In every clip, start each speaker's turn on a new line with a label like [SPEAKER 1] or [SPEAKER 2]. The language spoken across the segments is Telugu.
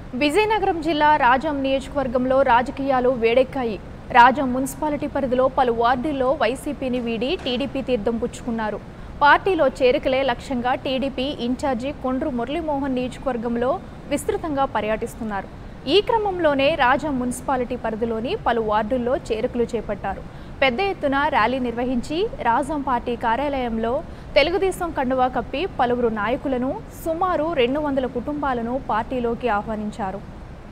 [SPEAKER 1] విజయనగరం జిల్లా రాజం నియోజకవర్గంలో రాజకీయాలు వేడెక్కాయి రాజం మున్సిపాలిటీ పరిధిలో పలు వార్డుల్లో వైసీపీని వీడి టీడీపీ తీర్థం పుచ్చుకున్నారు పార్టీలో చేరికలే లక్ష్యంగా టీడీపీ ఇన్ఛార్జి కొండ్రు మురళీమోహన్ నియోజకవర్గంలో విస్తృతంగా పర్యటిస్తున్నారు ఈ క్రమంలోనే రాజం మున్సిపాలిటీ పరిధిలోని పలు వార్డుల్లో చేరికలు చేపట్టారు పెద్ద ఎత్తున ర్యాలీ నిర్వహించి రాజం పార్టీ కార్యాలయంలో తెలుగుదేశం కండువా కప్పి పలువురు నాయకులను సుమారు రెండు వందల కుటుంబాలను పార్టీలోకి ఆహ్వానించారు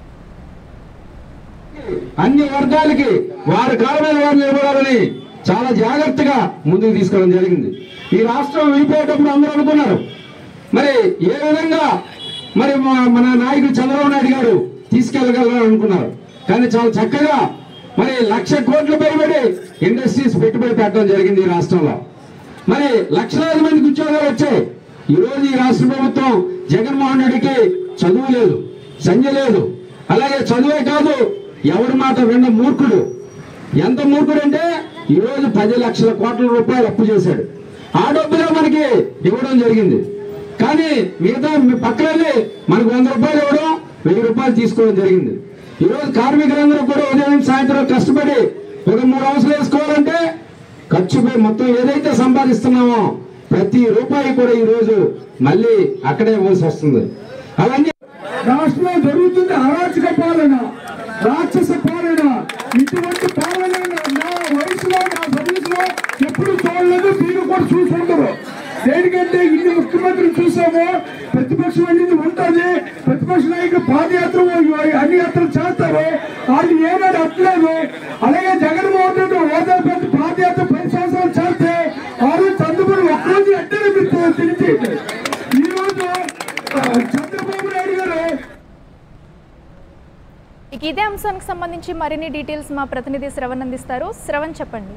[SPEAKER 2] అన్ని వర్గాలకి వారి కాళ్ళ మీద వారు నిలబడాలని చాలా జాగ్రత్తగా ముందుకు తీసుకోవడం జరిగింది ఈ రాష్ట్రం వెళ్ళిపోయేటప్పుడు అందరూ అనుకున్నారు మరి ఏ విధంగా మరి మా- మన నాయకుడు చంద్రబాబు నాయుడు గారు తీసుకెళ్ళగలరు అనుకున్నారు కానీ చాలా చక్కగా మరి లక్ష కోట్ల పైబడి ఇండస్ట్రీస్ పెట్టుబడి పెట్టడం జరిగింది ఈ రాష్ట్రంలో మరి లక్షలాది మందికి ఉద్యోగాలు వచ్చాయి ఈ రోజు ఈ రాష్ట్ర ప్రభుత్వం జగన్మోహన్ రెడ్డికి చదువు లేదు సంజ లేదు అలాగే చదువే కాదు ఎవరి మాట విన్న మూర్ఖుడు ఎంత మూర్ఖుడు అంటే ఈ రోజు పది లక్షల కోట్ల రూపాయలు అప్పు చేశాడు ఆ డబ్బులో మనకి ఇవ్వడం జరిగింది కానీ మిగతా మీ పక్కనే మనకు వంద రూపాయలు ఇవ్వడం వెయ్యి రూపాయలు తీసుకోవడం జరిగింది ఈ రోజు కార్మికులందరూ కూడా ఉదయం సాయంత్రం కష్టపడి ఒక మూడు అవసరాలు వేసుకోవాలంటే ఖర్చు పోయి మొత్తం ఏదైతే సంపాదిస్తున్నామో ప్రతి రూపాయి కూడా ఈ రోజు మళ్ళీ అక్కడే ఇవ్వాల్సి వస్తుంది అవన్నీ
[SPEAKER 3] రాష్ట్రంలో జరుగుతుంది అరాచక పాలన రాక్షస పాలన ఇటువంటి పాలన నా వయసులో నా సర్వీసులో ఎప్పుడు చూడలేదు మీరు కూడా చూసి ఉండరు దేనికంటే ఇన్ని ముఖ్యమంత్రులు చూసామో ప్రతిపక్షం అనేది ఉంటుంది ప్రతిపక్ష నాయకులు పాదయాత్ర అన్ని యాత్రలు చేస్తారు వాళ్ళు ఏనాడు అట్లేదు అలాగే జగన్మోహన్ రెడ్డి హోదా పెద్ద పాదయాత్ర పది సంవత్సరాలు చేస్తే వాళ్ళు చంద్రబాబు ఒక్కరోజు అడ్డనే మీరు తెలిసి ఈ రోజు ఆ, చంద్రబాబు నాయుడు గారు
[SPEAKER 1] ఇక ఇదే అంశానికి సంబంధించి మరిన్ని డీటెయిల్స్ మా ప్రతినిధి శ్రవణ్ అందిస్తారు శ్రవణ్ చెప్పండి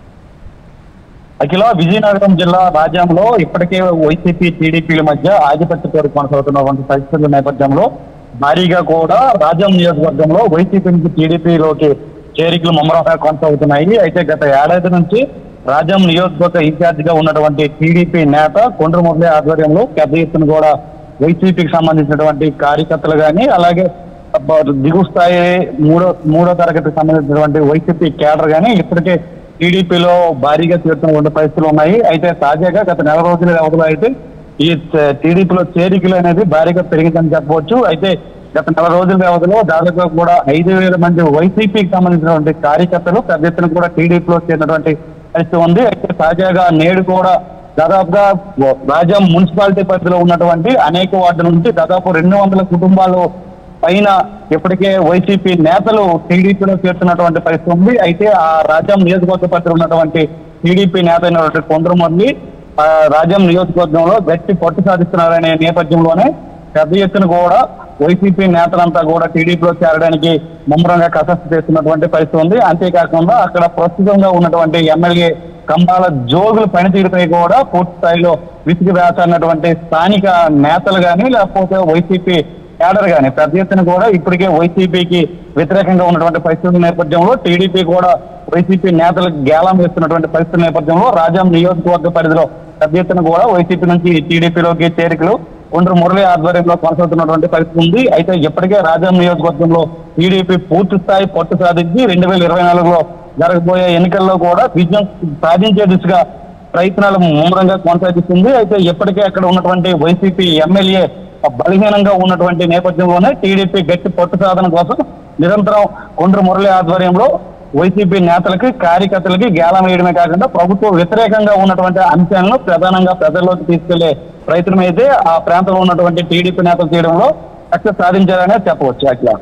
[SPEAKER 4] అఖిల విజయనగరం జిల్లా రాజ్యంలో ఇప్పటికే వైసీపీ టీడీపీల మధ్య ఆధిపత్య పోరు కొనసాగుతున్నటువంటి పరిస్థితుల నేపథ్యంలో భారీగా కూడా రాజ్యం నియోజకవర్గంలో వైసీపీ నుంచి టీడీపీలోకి చేరికలు ముమ్మరంగా కొనసాగుతున్నాయి అయితే గత ఏడాది నుంచి రాజ్యం నియోజకవర్గ ఇన్ఛార్జ్ గా ఉన్నటువంటి టీడీపీ నేత కొండ్ర మురళి ఆధ్వర్యంలో పెద్ద ఎత్తున కూడా వైసీపీకి సంబంధించినటువంటి కార్యకర్తలు కానీ అలాగే అబ్బ- దిగువ స్థాయి మూడో మూడో తరగతికి సంబంధించినటువంటి వైసీపీ కేడర్ కానీ ఇప్పటికే టీడీపీలో భారీగా చేరుతున్నటువంటి పరిస్థితులు ఉన్నాయి అయితే తాజాగా గత నెల రోజుల వ్యవధిలో అయితే ఈ చ- టీడీపీలో చేరికలు అనేది భారీగా పెరిగిందని చెప్పవచ్చు అయితే గత నెల రోజుల వ్యవధిలో దాదాపుగా కూడా ఐదు వేల మంది వైసీపీకి సంబంధించినటువంటి కార్యకర్తలు పెద్ద ఎత్తున కూడా టీడీపీలో చేరినటువంటి పరిస్థితి ఉంది అయితే తాజాగా నేడు కూడా దాదాపుగా రాజం మున్సిపాలిటీ పరిధిలో ఉన్నటువంటి అనేక వార్డుల నుంచి దాదాపు రెండు వందల కుటుంబాలు పైన ఇప్పటికే వైసీపీ నేతలు టీడీపీలో చేరుతున్నటువంటి పరిస్థితి ఉంది అయితే ఆ రాజ్యం నియోజకవర్గ పరిధిలో ఉన్నటువంటి టీడీపీ నేత అయినటువంటి కొందరమంది ఆ రాజ్యం నియోజకవర్గంలో గట్టి పట్టు సాధిస్తున్నారనే నేపథ్యంలోనే పెద్ద ఎత్తున కూడా వైసీపీ నేతలంతా కూడా టీడీపీలో చేరడానికి ముమ్మరంగా కసరత్తు చేస్తున్నటువంటి పరిస్థితి ఉంది అంతేకాకుండా అక్కడ ప్రస్తుతంగా ఉన్నటువంటి ఎమ్మెల్యే కంబాల జోగుల పనితీరుపై కూడా పూర్తి స్థాయిలో విసిగి వేస్తున్నటువంటి స్థానిక నేతలు కానీ లేకపోతే వైసీపీ కేడర్ కానీ పెద్ద ఎత్తున కూడా ఇప్పటికే వైసీపీకి వ్యతిరేకంగా ఉన్నటువంటి పరిస్థితుల నేపథ్యంలో టీడీపీ కూడా వైసీపీ నేతలకు గేలం వేస్తున్నటువంటి పరిస్థితుల నేపథ్యంలో రాజాం నియోజకవర్గ పరిధిలో పెద్ద ఎత్తున కూడా వైసీపీ నుంచి టీడీపీలోకి చేరికలు కొండ్రు మురళి ఆధ్వర్యంలో కొనసాగుతున్నటువంటి పరిస్థితి ఉంది అయితే ఇప్పటికే రాజాం నియోజకవర్గంలో టీడీపీ పూర్తి స్థాయి పట్టు సాధించి రెండు వేల ఇరవై నాలుగులో జరగబోయే ఎన్నికల్లో కూడా విజయం సాధించే దిశగా ప్రయత్నాలు ముమ్మరంగా కొనసాగిస్తుంది అయితే ఇప్పటికే అక్కడ ఉన్నటువంటి వైసీపీ ఎమ్మెల్యే బలహీనంగా ఉన్నటువంటి నేపథ్యంలోనే టీడీపీ గట్టి పట్టు సాధన కోసం నిరంతరం కొండ్రు మురళి ఆధ్వర్యంలో వైసీపీ నేతలకి కార్యకర్తలకి గేలం వేయడమే కాకుండా ప్రభుత్వ వ్యతిరేకంగా ఉన్నటువంటి అంశాలను ప్రధానంగా ప్రజల్లోకి తీసుకెళ్లే ప్రయత్నం అయితే ఆ ప్రాంతంలో ఉన్నటువంటి టీడీపీ నేతలు చేయడంలో సక్సెస్ సాధించారనే చెప్పవచ్చు అట్లా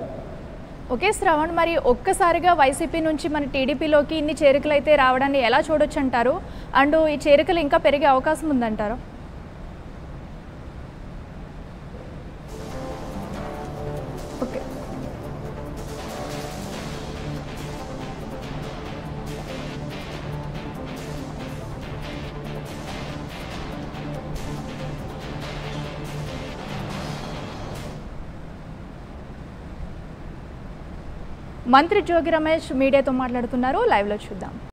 [SPEAKER 1] ఓకే శ్రవణ్ మరి ఒక్కసారిగా వైసీపీ నుంచి మన టీడీపీలోకి ఇన్ని చేరికలు అయితే రావడాన్ని ఎలా చూడొచ్చు అంటారు అండ్ ఈ చేరికలు ఇంకా పెరిగే అవకాశం ఉందంటారు ఓకే మంత్రి జోగి రమేష్ మీడియాతో మాట్లాడుతున్నారు లైవ్లో చూద్దాం